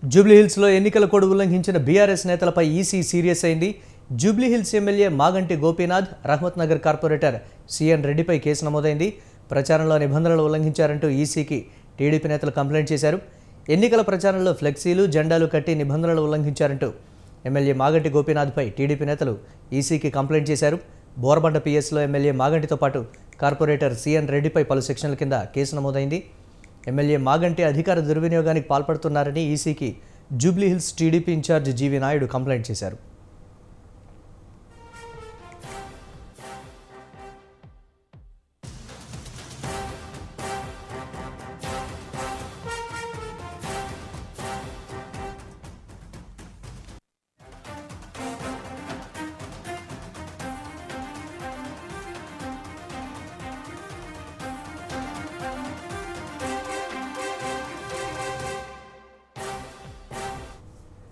జూబ్లీహిల్స్లో ఎన్నికల కోడ్ ఉల్లంఘించిన బీఆర్ఎస్ నేతలపై ఈసీ సీరియస్ అయింది Jubilee Hills MLA Maganti Gopinath Rahmat Nagar corporator CN రెడ్డిపై కేసు నమోదైంది ప్రచారంలో నిబంధనలు ఉల్లంఘించారంటూ ఈసీకి టీడీపీ నేతలు కంప్లైంట్ చేశారు ఎన్నికల ప్రచారంలో ఫ్లెక్సీలు జెండాలు కట్టి నిబంధనలు ఉల్లంఘించారంటూ ఎమ్మెల్యే మాగంటి గోపీనాథ్పై టీడీపీ నేతలు ఈసీకి కంప్లైంట్ చేశారు బోర్బండ పిఎస్లో ఎమ్మెల్యే మాగంటితో పాటు కార్పొరేటర్ సిఎన్ రెడ్డిపై పలు సెక్షన్ల కింద కేసు నమోదైంది ఎమ్మెల్యే మాగంటి అధికార దుర్వినియోగానికి పాల్పడుతున్నారని ఈసీకి Jubilee Hills TDP in-charge GV Naidu complaint చేశారు